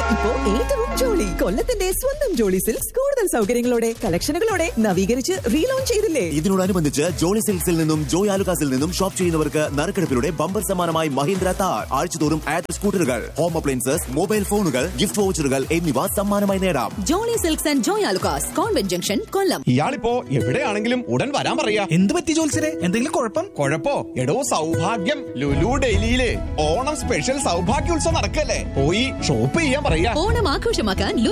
ഇപ്പോ ഏറ്റവും ജോളി കൊല്ലത്തിന്റെ സ്വന്തം ജോളി സിൽക്സ് കൂടുതൽ സൗകര്യങ്ങളോടെ കളക്ഷനുകളോടെ നവീകരിച്ച് റീലോഞ്ച് ചെയ്തില്ലേ ഇതിനോടനുബന്ധിച്ച് ജോളി സിൽക്സിൽ നിന്നും ജോയ് ആലുകാസിൽ നിന്നും ഷോപ്പ് ചെയ്യുന്നവർക്ക് നറുക്കെടുപ്പിലൂടെ ബമ്പർ സമ്മാനമായി മഹീന്ദ്ര താർ ആഴ്ചതോറും ആഡ് സ്കൂട്ടറുകൾ ഹോം അപ്ലയൻസസ് മൊബൈൽ ഫോണുകൾ ഗിഫ്റ്റ് വൗച്ചറുകൾ എന്നിവ സമ്മാനമായി നേടാം Jolly silks and Joy Alukkas convent junction Kollam ഇയാളിപ്പോ എവിടെയാണെങ്കിലും ഉടൻ വരാൻ പറയാ എന്ത് പറ്റി ജോത്സരെ എന്തെങ്കിലും കുഴപ്പം കൊഴപ്പോ എടോ സൗഭാഗ്യം ലുലു ഡൽഹിയില് ഓണം സ്പെഷ്യൽ സൗഭാഗ്യോത്സവം നടക്കല്ലേ പോയി ഷോപ്പ് ചെയ്യാൻ പറയാ ഓണം ആഘോഷമാക്കാൻ